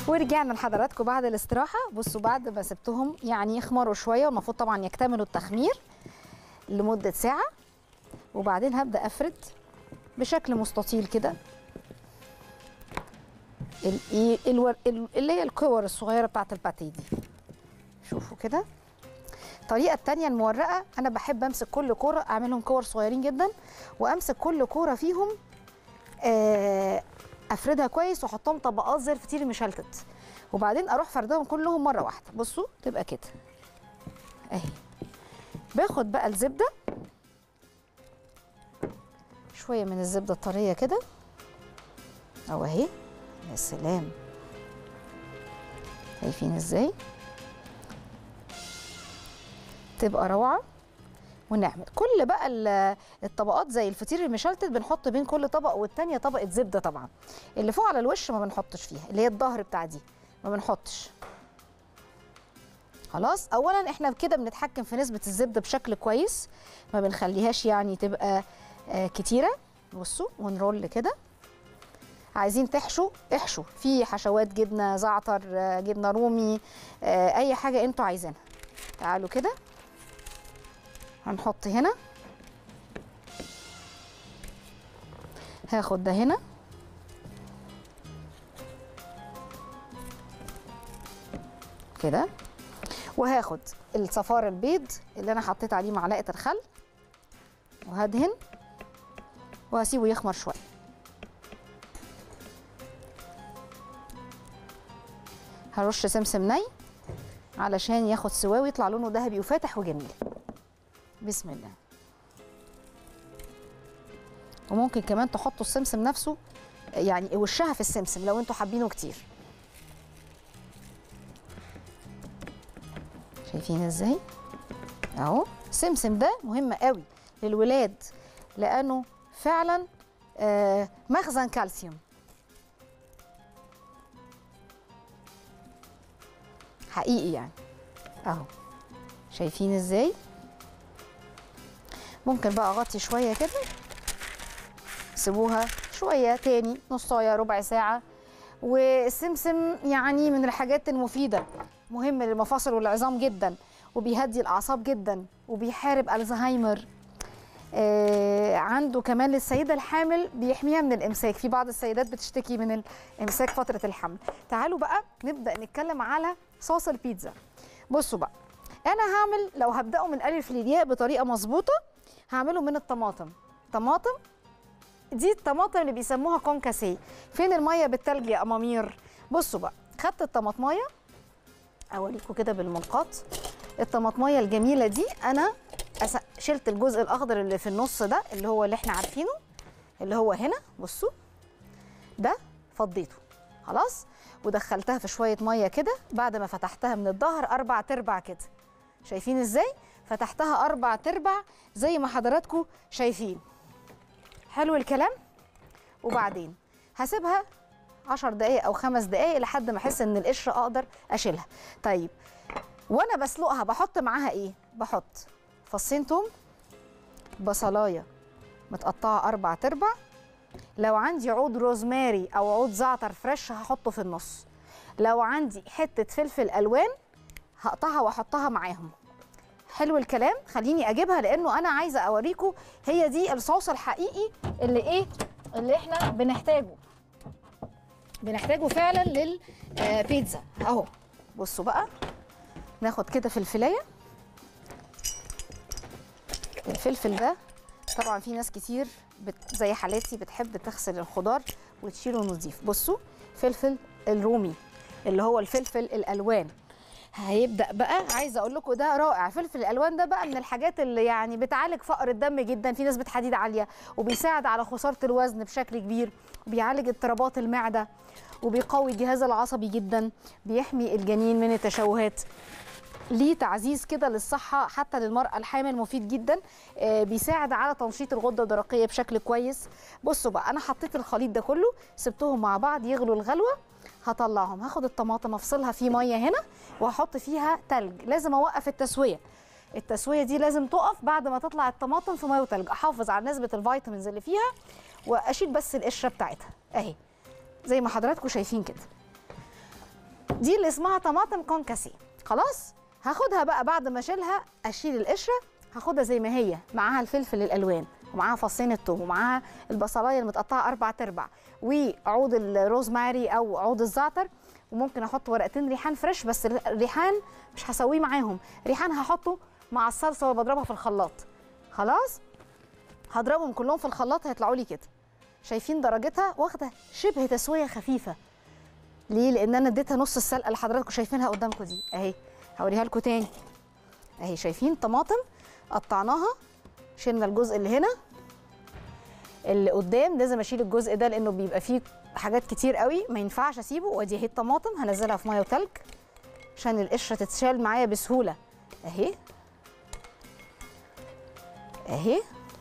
ورجعنا لحضراتكم بعد الاستراحه بصوا بعد ما سبتهم يعني يخمروا شويه والمفروض طبعا يكتملوا التخمير لمده ساعه وبعدين هبدا افرد بشكل مستطيل كده الايه الور... ال- اللي هي الكور الصغيره بتاعت الباتيه دي شوفوا كده الطريقه التانية المورقه انا بحب امسك كل كوره اعملهم كور صغيرين جدا وامسك كل كوره فيهم آه، افردها كويس واحطهم طبقات زي الفطير المشلتت وبعدين اروح فردهم كلهم مره واحده بصوا تبقى كده اهي باخد بقى الزبده شويه من الزبده الطريه كده اهو اهي يا سلام شايفين ازاي تبقى روعه ونعمل كل بقى ال- الطبقات زي الفطير المشلتت بنحط بين كل طبق والتانية طبقه زبده طبعا اللي فوق على الوش ما بنحطش فيها اللي هي الظهر بتاع دي ما بنحطش خلاص اولا احنا كده بنتحكم في نسبه الزبده بشكل كويس ما بنخليهاش يعني تبقى آه، كتيره بصوا ونرول كده عايزين تحشوا احشوا في حشوات جبنه زعتر آه، جبنه رومي آه، اي حاجه انتوا عايزينها تعالوا كده هنحط هنا هاخد ده هنا كده وهاخد الصفار البيض اللي انا حطيت عليه معلقه الخل وهدهن وهسيبه يخمر شويه هرش سمسم ني علشان ياخد سواه ويطلع لونه ذهبي وفاتح وجميل بسم الله وممكن كمان تحطوا السمسم نفسه يعني وشها في السمسم لو انتوا حابينه كتير شايفين ازاي اهو السمسم ده مهم قوي للولاد لانه فعلا آه، مخزن كالسيوم حقيقي يعني اهو شايفين ازاي ممكن بقى اغطي شويه كده سيبوها شويه تاني نصايه ربع ساعه والسمسم يعني من الحاجات المفيده مهم للمفاصل والعظام جدا وبيهدي الاعصاب جدا وبيحارب الزهايمر آه عنده كمان للسيده الحامل بيحميها من الامساك في بعض السيدات بتشتكي من الامساك فتره الحمل تعالوا بقى نبدا نتكلم على صوص البيتزا بصوا بقى انا هعمل لو هبداه من الف للياء بطريقه مظبوطه هعمله من الطماطم طماطم دي الطماطم اللي بيسموها كونكاسيه فين الميه بالتلج يا امامير بصوا بقى خدت الطماطمايه اوريكم كده بالمنقاط الطماطمايه الجميله دي انا أس- شلت الجزء الاخضر اللي في النص ده اللي هو اللي احنا عارفينه اللي هو هنا بصوا ده فضيته خلاص ودخلتها في شويه ميه كده بعد ما فتحتها من الظهر اربع تربع كده شايفين ازاي فتحتها اربع تربع زي ما حضراتكم شايفين حلو الكلام وبعدين هسيبها عشر دقايق او خمس دقايق لحد ما احس ان القشره اقدر اشيلها طيب وانا بسلقها بحط معاها ايه بحط فصين توم بصلايه متقطعه اربع تربع لو عندي عود روزماري او عود زعتر فريش هحطه في النص لو عندي حته فلفل الوان هقطعها واحطها معاهم حلو الكلام خليني اجيبها لانه انا عايزه اوريكم هي دي الصوص الحقيقي اللي ايه اللي احنا بنحتاجه بنحتاجه فعلا للبيتزا اهو بصوا بقى ناخد كده فلفلايه الفلفل ده طبعا في ناس كتير بت زي حالاتي بتحب تغسل الخضار وتشيله نظيف بصوا فلفل الرومي اللي هو الفلفل الالوان هيبدا بقى عايزه اقول لكم ده رائع فلفل الالوان ده بقى من الحاجات اللي يعني بتعالج فقر الدم جدا في نسبه حديد عاليه وبيساعد على خساره الوزن بشكل كبير وبيعالج اضطرابات المعده وبيقوي الجهاز العصبي جدا بيحمي الجنين من التشوهات ليه تعزيز كده للصحة حتى للمرأة الحامل مفيد جدا آه، بيساعد على تنشيط الغدة الدرقية بشكل كويس بصوا بقى أنا حطيت الخليط ده كله سبتهم مع بعض يغلوا الغلوة هطلعهم هاخد الطماطم افصلها في مية هنا وهحط فيها تلج لازم اوقف التسوية التسوية دي لازم تقف بعد ما تطلع الطماطم في مية وتلج احافظ على نسبة الفيتامينز اللي فيها واشيل بس القشرة بتاعتها اهي زي ما حضراتكم شايفين كده دي اللي اسمها طماطم كونكاسي خلاص هاخدها بقى بعد ما اشيلها اشيل القشره هاخدها زي ما هي معاها الفلفل الالوان ومعاها فصين الثوم ومعاها البصلايه المتقطعه اربع ارباع وعود الروزماري او عود الزعتر وممكن احط ورقتين ريحان فريش بس الريحان مش هسويه معاهم ريحان هحطه مع الصلصه وبضربها في الخلاط خلاص هضربهم كلهم في الخلاط هيطلعوا لي كده شايفين درجتها واخده شبه تسويه خفيفه ليه لان انا اديتها نص السلقه اللي حضراتكم شايفينها قدامكم دي اهي هوريها لكم تاني اهي شايفين طماطم قطعناها شلنا الجزء اللي هنا اللي قدام لازم اشيل الجزء ده لانه بيبقى فيه حاجات كتير قوي ما ينفعش اسيبه وادي اهي الطماطم هنزلها في ميه وتلج عشان القشره تتشال معايا بسهوله اهي اهي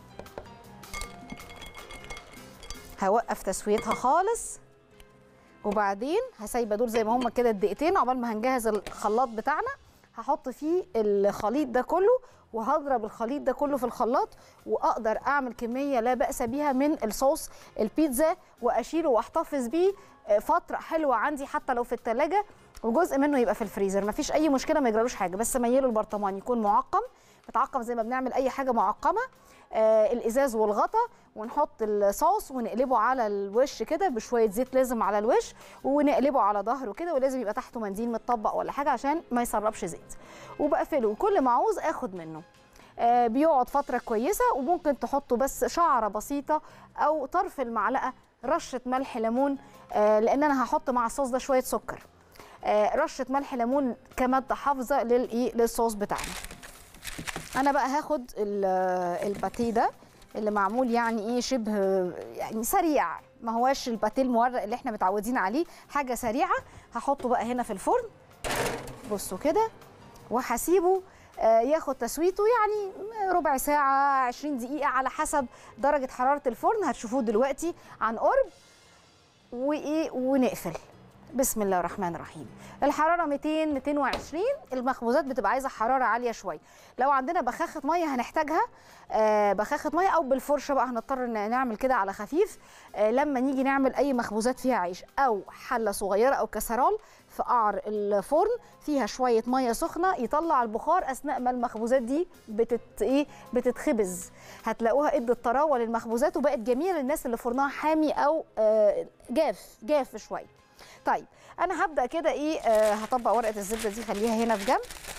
هوقف تسويتها خالص وبعدين هسايبه دول زي ما هم كده الدقيقتين عقبال ما هنجهز الخلاط بتاعنا هحط فيه الخليط ده كله وهضرب الخليط ده كله في الخلاط واقدر اعمل كميه لا باس بيها من الصوص البيتزا واشيله واحتفظ بيه فتره حلوه عندي حتى لو في الثلاجه وجزء منه يبقى في الفريزر مفيش اي مشكله ما يجرالوش حاجه بس ميله البرطمان يكون معقم متعقم زي ما بنعمل اي حاجه معقمه آه الازاز والغطا ونحط الصوص ونقلبه على الوش كده بشويه زيت لازم على الوش ونقلبه على ظهره كده ولازم يبقى تحته منديل متطبق ولا حاجه عشان ما يسربش زيت وبقفله وكل ما عاوز اخد منه آه بيقعد فتره كويسه وممكن تحطوا بس شعره بسيطه او طرف المعلقه رشه ملح ليمون آه لان انا هحط مع الصوص ده شويه سكر آه رشه ملح ليمون كماده حافظه للايه للصوص بتاعنا انا بقى هاخد الباتيه ده اللي معمول يعني ايه شبه يعني سريع ما هواش الباتيه المورق اللي احنا متعودين عليه حاجه سريعه هحطه بقى هنا في الفرن بصوا كده وهسيبه ياخد تسويته يعني ربع ساعة 20 دقيقة على حسب درجة حرارة الفرن هتشوفوه دلوقتي عن قرب وإيه ونقفل بسم الله الرحمن الرحيم الحراره 200 220 المخبوزات بتبقى عايزه حراره عاليه شويه لو عندنا بخاخه ميه هنحتاجها آه بخاخه ميه او بالفرشه بقى هنضطر نعمل كده على خفيف آه لما نيجي نعمل اي مخبوزات فيها عيش او حله صغيره او كسرال في قعر الفرن فيها شويه ميه سخنه يطلع البخار اثناء ما المخبوزات دي بتت ايه بتتخبز هتلاقوها ادت طراوه للمخبوزات وبقت جميله للناس اللي فرنها حامي او آه جاف جاف شويه طيب انا هبدا كده ايه آه هطبق ورقه الزبده دي خليها هنا في جنب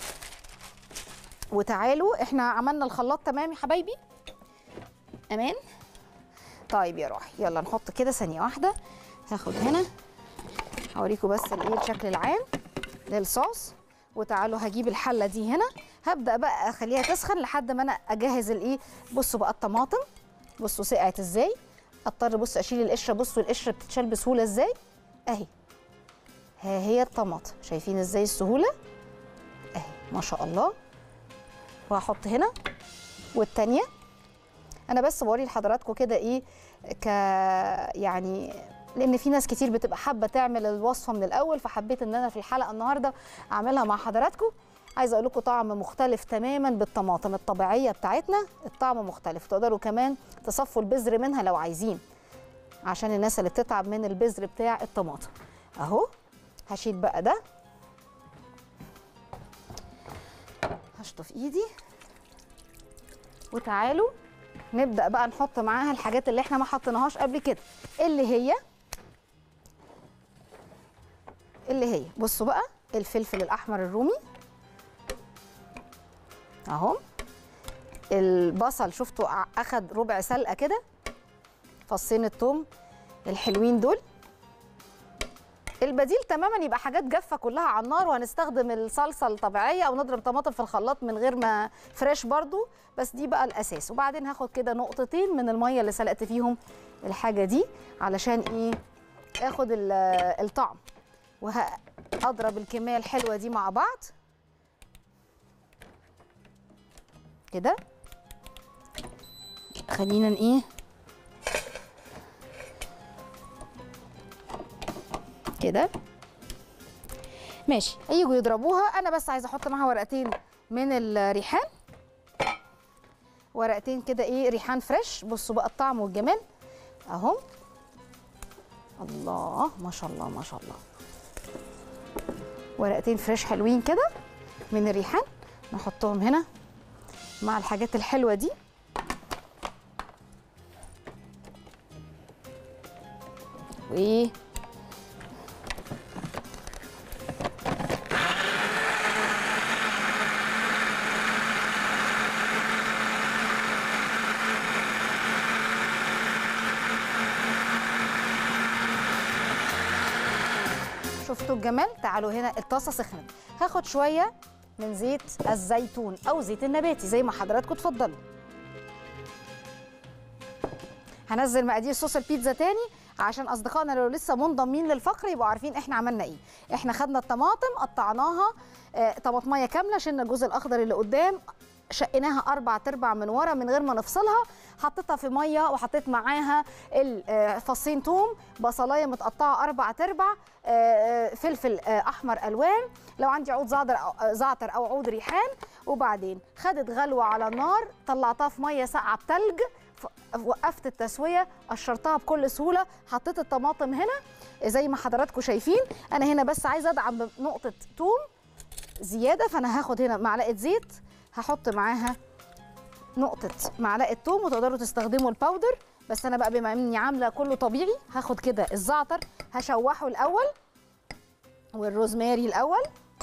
وتعالوا احنا عملنا الخلاط تمام يا حبايبي امان طيب يا روحي يلا نحط كده ثانيه واحده هاخد هنا هوريكم بس الايه الشكل العام للصوص وتعالوا هجيب الحله دي هنا هبدا بقى اخليها تسخن لحد ما انا اجهز الايه بصوا بقى الطماطم بصوا سقعت ازاي اضطر بص اشيل القشره بصوا القشره بتتشال بسهوله ازاي اهي ها هي الطماطم شايفين ازاي السهوله اهي ما شاء الله وهحط هنا والتانيه انا بس بوري لحضراتكم كده ايه ك يعني لان في ناس كتير بتبقى حابه تعمل الوصفه من الاول فحبيت ان انا في الحلقه النهارده اعملها مع حضراتكم عايزه اقول لكم طعم مختلف تماما بالطماطم الطبيعيه بتاعتنا الطعم مختلف تقدروا كمان تصفوا البذر منها لو عايزين عشان الناس اللي بتتعب من البذر بتاع الطماطم اهو هشيل بقى ده هشطف ايدي وتعالوا نبدا بقى نحط معاها الحاجات اللي احنا ما حطيناهاش قبل كده اللي هي اللي هي بصوا بقى الفلفل الاحمر الرومي اهو البصل شفتوا اخد ربع سلقه كده فصين الثوم الحلوين دول البديل تماما يبقى حاجات جافه كلها على النار وهنستخدم الصلصه الطبيعيه او نضرب طماطم في الخلاط من غير ما فريش برضو بس دي بقى الاساس وبعدين هاخد كده نقطتين من الميه اللي سلقت فيهم الحاجه دي علشان ايه اخد الطعم وهضرب الكميه الحلوه دي مع بعض كده خلينا ايه كده ماشي هيجوا يضربوها انا بس عايزه احط معاها ورقتين من الريحان ورقتين كده ايه ريحان فريش بصوا بقى الطعم والجمال اهو الله ما شاء الله ما شاء الله ورقتين فريش حلوين كده من الريحان نحطهم هنا مع الحاجات الحلوه دي وايه شفتوا الجمال تعالوا هنا الطاسه سخنت هاخد شويه من زيت الزيتون او زيت النباتي زي ما حضراتكم تفضلوا هنزل مقادير صوص البيتزا تاني عشان اصدقائنا لو لسه منضمين للفقره يبقوا عارفين احنا عملنا ايه احنا خدنا الطماطم قطعناها آه، طماطميه كامله شلنا الجزء الاخضر اللي قدام شقيناها اربع تربع من ورا من غير ما نفصلها حطيتها في ميه وحطيت معاها ال- آه، فصين توم بصلايه متقطعه اربع تربع آه، آه، فلفل آه، احمر الوان لو عندي عود زعتر أو- آه، زعتر او عود ريحان وبعدين خدت غلوه على النار طلعتها في ميه ساقعه بتلج ف- وقفت التسويه قشرتها بكل سهوله حطيت الطماطم هنا زي ما حضراتكم شايفين انا هنا بس عايزه ادعم بنقطه توم زياده فانا هاخد هنا معلقه زيت هحط معاها نقطه معلقه توم وتقدروا تستخدموا الباودر بس انا بقى بما اني عامله كله طبيعي هاخد كده الزعتر هشوحه الاول والروزماري الاول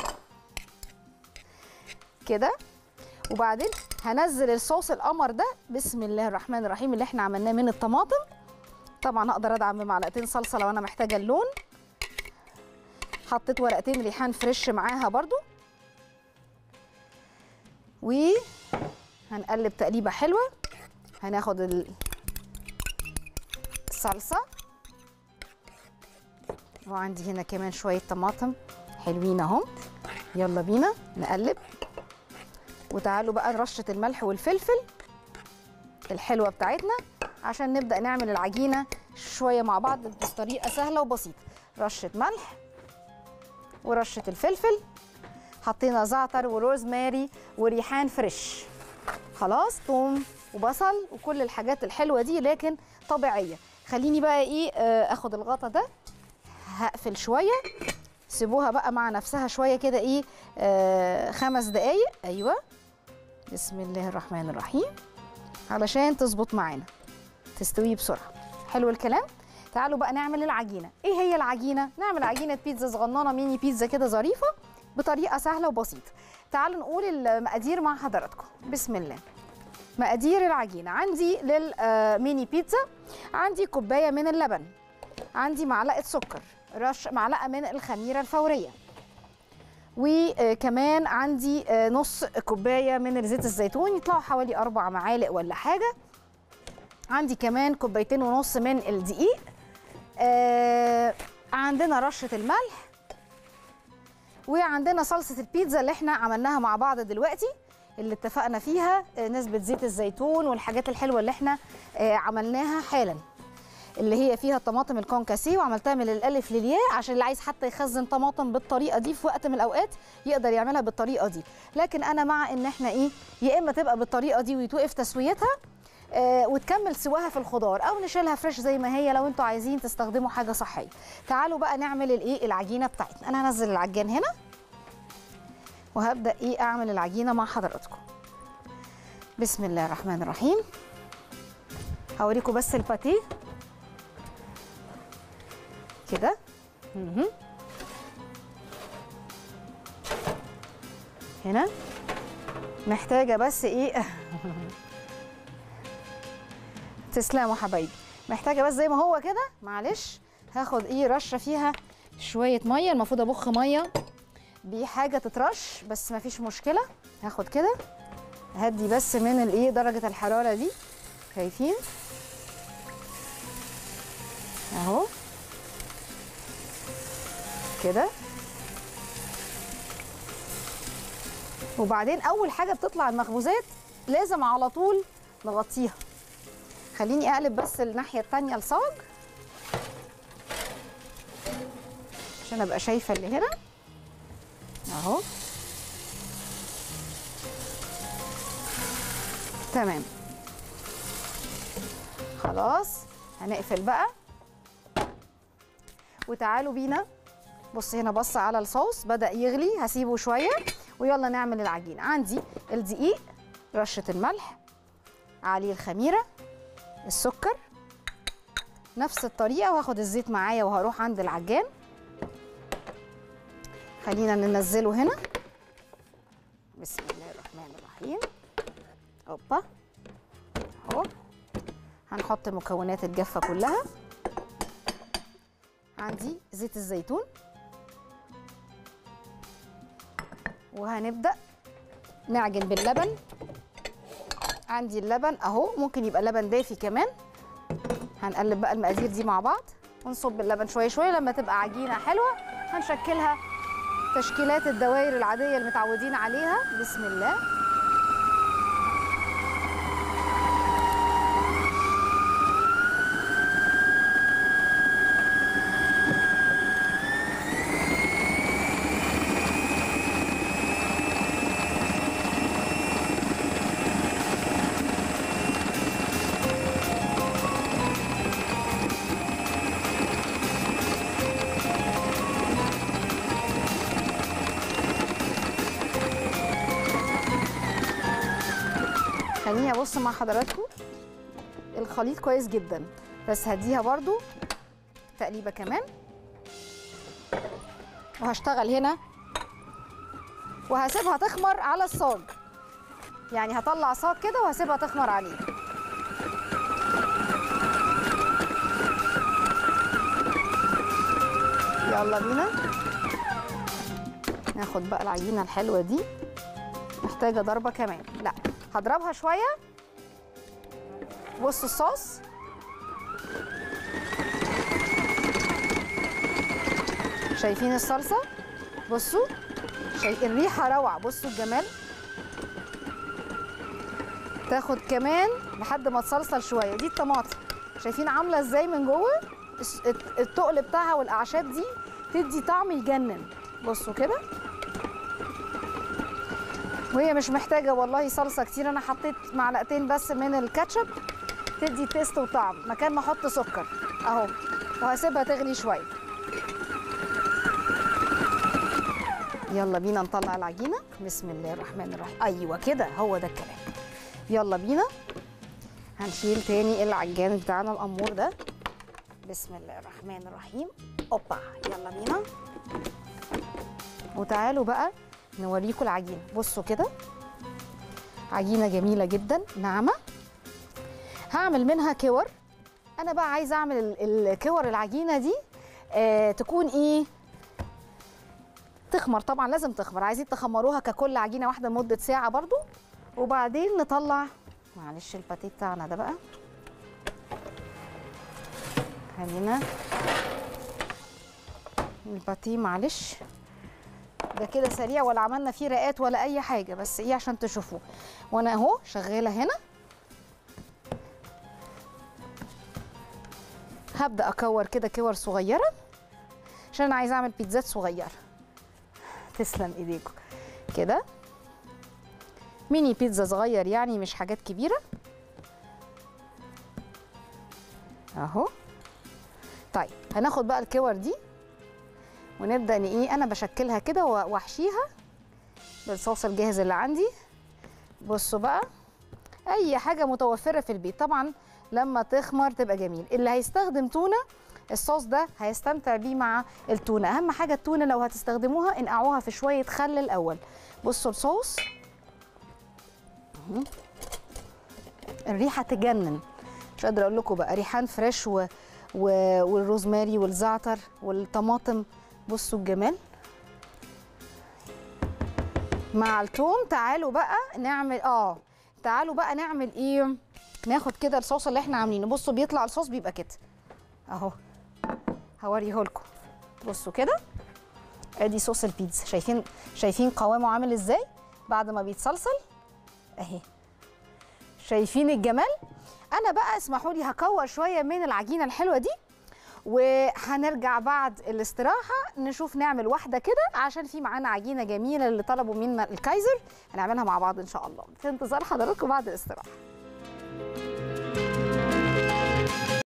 كده وبعدين هنزل الصوص القمر ده بسم الله الرحمن الرحيم اللي احنا عملناه من الطماطم طبعا اقدر ادعم بمعلقتين صلصه لو انا محتاجه اللون حطيت ورقتين ريحان فريش معاها برضو وهنقلب تقليبه حلوه هناخد ال- الصلصه وعندي هنا كمان شويه طماطم حلوين اهم يلا بينا نقلب وتعالوا بقى رشه الملح والفلفل الحلوه بتاعتنا عشان نبدا نعمل العجينه شويه مع بعض بس طريقه سهله وبسيطه رشه ملح ورشه الفلفل حطينا زعتر وروزماري وريحان فريش خلاص توم وبصل وكل الحاجات الحلوه دي لكن طبيعيه خليني بقى ايه آه، اخد الغطا ده هقفل شويه سيبوها بقى مع نفسها شويه كده ايه آه خمس دقايق ايوه بسم الله الرحمن الرحيم علشان تظبط معانا تستوي بسرعه حلو الكلام تعالوا بقى نعمل العجينه ايه هي العجينه نعمل عجينه بيتزا صغننه ميني بيتزا كده ظريفه بطريقه سهله وبسيطه تعالوا نقول المقادير مع حضراتكم بسم الله مقادير العجينه عندي للميني بيتزا عندي كوبايه من اللبن عندي معلقه سكر رش معلقه من الخميره الفوريه وكمان عندي آه، نص كوبايه من زيت الزيتون يطلعوا حوالي اربع معالق ولا حاجه عندي كمان كوبايتين ونص من الدقيق آه، عندنا رشه الملح وعندنا صلصه البيتزا اللي احنا عملناها مع بعض دلوقتي اللي اتفقنا فيها آه، نسبه زيت الزيتون والحاجات الحلوه اللي احنا آه، عملناها حالا اللي هي فيها الطماطم الكونكاسي وعملتها من الالف للياء عشان اللي عايز حتى يخزن طماطم بالطريقه دي في وقت من الاوقات يقدر يعملها بالطريقه دي لكن انا مع ان احنا ايه يا اما تبقى بالطريقه دي ويتوقف تسويتها آه وتكمل سواها في الخضار او نشيلها فريش زي ما هي لو انتوا عايزين تستخدموا حاجه صحيه تعالوا بقى نعمل الايه العجينه بتاعتنا انا هنزل العجان هنا وهبدا ايه اعمل العجينه مع حضراتكم بسم الله الرحمن الرحيم هوريكم بس الباتيه كده مهم. هنا محتاجة بس ايه تسلموا حبايبي محتاجة بس زي ما هو كده معلش هاخد ايه رشة فيها شوية مية المفروض ابخ مية بحاجة تترش بس مفيش مشكلة هاخد كده هدي بس من الايه درجة الحرارة دي شايفين اهو كده وبعدين اول حاجه بتطلع المخبوزات لازم على طول نغطيها خليني اقلب بس الناحيه التانية الصاج عشان ابقى شايفه اللي هنا اهو تمام خلاص هنقفل بقى وتعالوا بينا بص هنا بص على الصوص بدا يغلي هسيبه شويه ويلا نعمل العجين عندي الدقيق رشه الملح عليه الخميره السكر نفس الطريقه وهاخد الزيت معايا وهروح عند العجان خلينا ننزله هنا بسم الله الرحمن الرحيم اوبا اهو هنحط مكونات الجافه كلها عندي زيت الزيتون وهنبدا نعجن باللبن عندي اللبن اهو ممكن يبقى لبن دافي كمان هنقلب بقى المقادير دي مع بعض ونصب اللبن شويه شويه لما تبقى عجينه حلوه هنشكلها تشكيلات الدوائر العاديه اللي متعودين عليها بسم الله خليني ابص مع حضراتكم الخليط كويس جدا بس هديها برضو تقليبه كمان وهشتغل هنا وهسيبها تخمر على الصاج يعني هطلع صاج كده وهسيبها تخمر عليه يلا بينا ناخد بقى العجينه الحلوه دي محتاجه ضربه كمان لا هضربها شويه بصوا الصوص شايفين الصلصه بصوا شايف الريحه روعه بصوا الجمال تاخد كمان لحد ما تصلصل شويه دي الطماطم شايفين عامله ازاي من جوه الس- الت- التقل بتاعها والاعشاب دي تدي طعم يجنن بصوا كده وهي مش محتاجه والله صلصه كتير انا حطيت معلقتين بس من الكاتشب تدي تيست وطعم مكان ما احط سكر اهو وهسيبها تغلي شويه يلا بينا نطلع العجينه بسم الله الرحمن الرحيم ايوه كده هو ده الكلام يلا بينا هنشيل تاني العجان بتاعنا الامور ده بسم الله الرحمن الرحيم اوبا يلا بينا وتعالوا بقى نوريكم العجينه بصوا كده عجينه جميله جدا ناعمه هعمل منها كور انا بقى عايزه اعمل ال- الكور العجينه دي آه تكون ايه تخمر طبعا لازم تخمر عايزين تخمروها ككل عجينه واحده لمده ساعه برضو وبعدين نطلع معلش الباتيه بتاعنا ده بقى خلينا الباتيه معلش ده كده سريع ولا عملنا فيه رقات ولا اي حاجه بس ايه عشان تشوفوه وانا اهو شغاله هنا هبدا اكور كده كور صغيره عشان انا عايزه اعمل بيتزات صغيره تسلم ايديكم كده ميني بيتزا صغير يعني مش حاجات كبيره اهو طيب هناخد بقى الكور دي ونبدا ان ايه انا بشكلها كده و- واحشيها بالصوص الجاهز اللي عندي بصوا بقى اي حاجه متوفره في البيت طبعا لما تخمر تبقى جميل اللي هيستخدم تونه الصوص ده هيستمتع بيه مع التونه اهم حاجه التونه لو هتستخدموها انقعوها في شويه خل الاول بصوا الصوص مهم. الريحه تجنن مش قادره اقول لكم بقى ريحان فريش و... و... والروزماري والزعتر والطماطم بصوا الجمال مع التوم تعالوا بقى نعمل اه تعالوا بقى نعمل ايه ناخد كده الصوص اللي احنا عاملينه بصوا بيطلع الصوص بيبقى كده اهو هوريه لكم بصوا كده ادي صوص البيتزا شايفين شايفين قوامه عامل ازاي بعد ما بيتصلصل اهي شايفين الجمال انا بقى اسمحوا لي هكور شويه من العجينه الحلوه دي وهنرجع بعد الاستراحه نشوف نعمل واحده كده عشان في معانا عجينه جميله اللي طلبوا منا الكايزر هنعملها مع بعض ان شاء الله في انتظار حضراتكم بعد الاستراحه